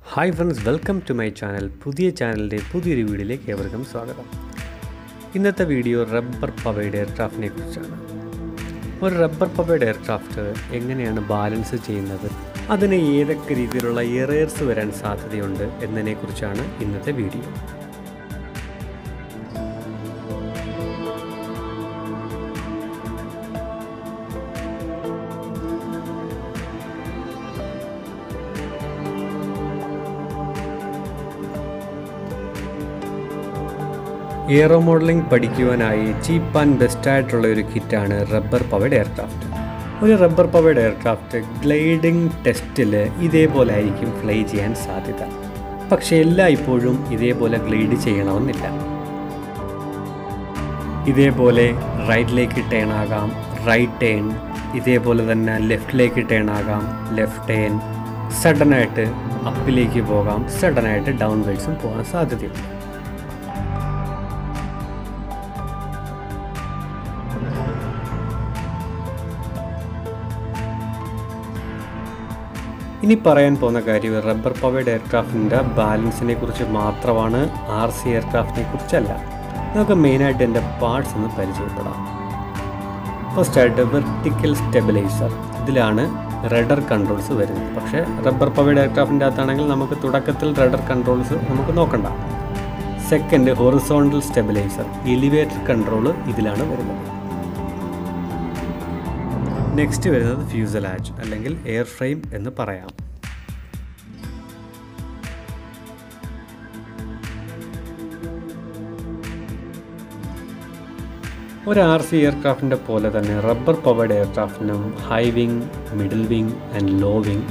hi friends welcome to my channel പുതിയ ചാനലിൻ്റെ പുതിയൊരു വീഡിയോയിലേക്ക് ഏവർക്കും സ്വാഗതം ഇന്നത്തെ വീഡിയോ റബ്ബർ പവയുടെ എയർക്രാഫ്റ്റിനെ കുറിച്ചാണ് ഒരു റബ്ബർ പവയുടെ എയർക്രാഫ്റ്റ് എങ്ങനെയാണ് ബാലൻസ് ചെയ്യുന്നത് അതിന് ഏതൊക്കെ രീതിയിലുള്ള എറേഴ്സ് വരാൻ സാധ്യതയുണ്ട് എന്നതിനെക്കുറിച്ചാണ് ഇന്നത്തെ വീഡിയോ എയറോ മോഡലിംഗ് പഠിക്കുവാനായി ചീപ്പ് ആൻഡ് ബെസ്റ്റ് ആയിട്ടുള്ള ഒരു കിറ്റാണ് റബ്ബർ പവേഡ് എയർക്രാഫ്റ്റ് ഒരു റബ്ബർ പവേഡ് എയർക്രാഫ്റ്റ് ഗ്ലൈഡിംഗ് ടെസ്റ്റിൽ ഇതേപോലെ ആയിരിക്കും ഫ്ലൈ ചെയ്യാൻ സാധ്യത പക്ഷേ എല്ലായ്പ്പോഴും ഇതേപോലെ ഗ്ലൈഡ് ചെയ്യണമെന്നില്ല ഇതേപോലെ റൈറ്റിലേക്ക് ടേൺ ആകാം റൈറ്റ് ടേൺ ഇതേപോലെ തന്നെ ലെഫ്റ്റിലേക്ക് ടേൺ ആകാം ലെഫ്റ്റ് ടേൺ സഡനായിട്ട് അപ്പിലേക്ക് പോകാം സഡനായിട്ട് ഡൗൺ വേഡ്സും പോകാൻ സാധ്യതയുണ്ട് ഇനി പറയാൻ പോകുന്ന കാര്യം റബ്ബർ പവേഡ് എയർക്രാഫ്റ്റിൻ്റെ ബാലൻസിനെ കുറിച്ച് മാത്രമാണ് ആർ സി എയർക്രാഫ്റ്റിനെ കുറിച്ചല്ല നമുക്ക് മെയിനായിട്ട് എൻ്റെ പാർട്സ് ഒന്ന് പരിചയപ്പെടാം ഫസ്റ്റായിട്ട് വെർട്ടിക്കൽ സ്റ്റെബിലൈസർ ഇതിലാണ് റഡർ കൺട്രോൾസ് വരുന്നത് പക്ഷേ റബ്ബർ പവേഡ് എയർക്രാഫ്റ്റിൻ്റെ അകത്താണെങ്കിൽ നമുക്ക് തുടക്കത്തിൽ റഡർ കൺട്രോൾസ് നമുക്ക് നോക്കണ്ട second horizontal stabiliser elevator control ഇതിലാണ് വരുന്നത് നെക്സ്റ്റ് വരുന്നത് ഫ്യൂസലാജ് അല്ലെങ്കിൽ എയർ ഫ്രെയിം എന്ന് പറയാം ഒരു ആർ സി എയർക്രാഫ്റ്റിൻ്റെ പോലെ തന്നെ റബ്ബർ പവേഡ് എയർക്രാഫ്റ്റിനും high wing middle wing and low wing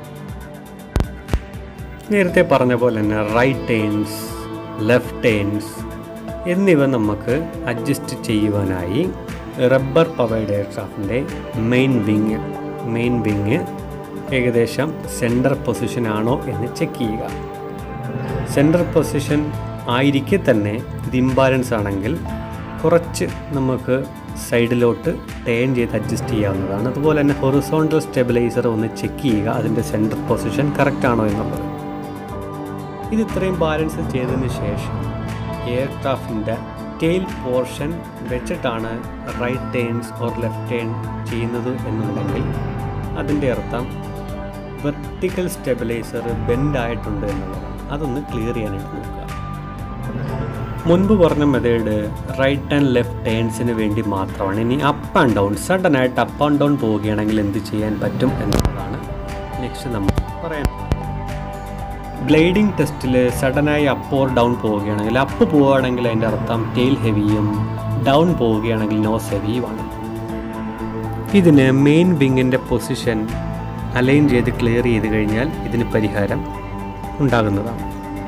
നേരത്തെ പറഞ്ഞ പോലെ തന്നെ റൈറ്റ് ടേൺസ് ലെഫ്റ്റ് ടേൺസ് എന്നിവ നമുക്ക് അഡ്ജസ്റ്റ് ചെയ്യുവാനായി റബ്ബർ പവേഡ് എയർക്രാഫ്റ്റിൻ്റെ മെയിൻ വിങ് മെയിൻ വിങ് ഏകദേശം സെൻറ്റർ പൊസിഷൻ ആണോ എന്ന് ചെക്ക് ചെയ്യുക സെൻറ്റർ പൊസിഷൻ ആയിരിക്കെ തന്നെ ഇത് ഇംബാലൻസ് ആണെങ്കിൽ കുറച്ച് നമുക്ക് സൈഡിലോട്ട് ടേൺ ചെയ്ത് അഡ്ജസ്റ്റ് ചെയ്യാവുന്നതാണ് അതുപോലെ തന്നെ ഹൊറിസോണ്ടൽ സ്റ്റെബിലൈസർ ഒന്ന് ചെക്ക് ചെയ്യുക അതിൻ്റെ സെൻറ്റർ പൊസിഷൻ കറക്റ്റ് ആണോ എന്നുള്ളത് ഇത് ഇത്രയും ബാലൻസ് ചെയ്തതിന് ശേഷം എയർക്രാഫ്റ്റിൻ്റെ ടെയിൽ പോർഷൻ വെച്ചിട്ടാണ് right turns or left turn ചെയ്യുന്നത് എന്നുണ്ടെങ്കിൽ അതിൻ്റെ അർത്ഥം വെർട്ടിക്കൽ സ്റ്റെബിലൈസർ ബെൻഡ് ആയിട്ടുണ്ട് എന്നുള്ളതാണ് അതൊന്ന് ക്ലിയർ ചെയ്യാനായിട്ട് നോക്കുക മുൻപ് പറഞ്ഞ മെത്തേഡ് റൈറ്റ് ആൻഡ് ലെഫ്റ്റ് ടേൺസിന് വേണ്ടി മാത്രമാണ് ഇനി അപ്പ് ആൻഡ് ഡൗൺ സഡൻ ആയിട്ട് അപ്പ് ആൻഡ് ഡൗൺ പോവുകയാണെങ്കിൽ എന്ത് ചെയ്യാൻ പറ്റും എന്നുള്ളതാണ് നെക്സ്റ്റ് നമ്മൾ പറയാൻ ഗ്ലൈഡിംഗ് ടെസ്റ്റിൽ സഡനായി അപ്പ് ഓർ ഡൗൺ പോവുകയാണെങ്കിൽ അപ്പ് പോവുകയാണെങ്കിൽ അതിൻ്റെ അർത്ഥം ടെയിൽ ഹെവിയും ഡൗൺ പോവുകയാണെങ്കിൽ നോസ് ഹെവിയുമാണ് ഇതിന് മെയിൻ വിങ്ങിൻ്റെ പൊസിഷൻ അലൈൻ ചെയ്ത് ക്ലിയർ ചെയ്ത് കഴിഞ്ഞാൽ ഇതിന് പരിഹാരം ഉണ്ടാകുന്നതാണ്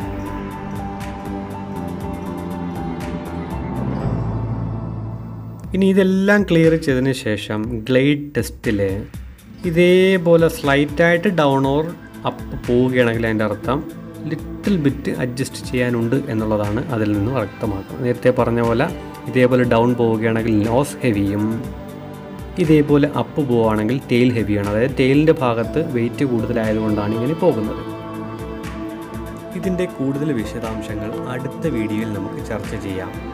ഇനി ഇതെല്ലാം ക്ലിയർ ചെയ്തതിന് ശേഷം ഗ്ലൈഡ് ടെസ്റ്റിൽ ഇതേപോലെ സ്ലൈറ്റായിട്ട് ഡൗൺ ഓർ അപ്പ് പോവുകയാണെങ്കിൽ അതിൻ്റെ അർത്ഥം ലിറ്റിൽ ബിറ്റ് അഡ്ജസ്റ്റ് ചെയ്യാനുണ്ട് എന്നുള്ളതാണ് അതിൽ നിന്ന് വ്യക്തമാക്കുന്നത് നേരത്തെ പറഞ്ഞ പോലെ ഇതേപോലെ ഡൗൺ പോവുകയാണെങ്കിൽ ലോസ് ഹെവിയും ഇതേപോലെ അപ്പ് പോവുകയാണെങ്കിൽ ടെയിൽ ഹെവിയാണ് അതായത് ടെയിലിൻ്റെ ഭാഗത്ത് വെയിറ്റ് കൂടുതലായതുകൊണ്ടാണ് ഇങ്ങനെ പോകുന്നത് ഇതിൻ്റെ കൂടുതൽ വിശദാംശങ്ങൾ അടുത്ത വീഡിയോയിൽ നമുക്ക് ചർച്ച ചെയ്യാം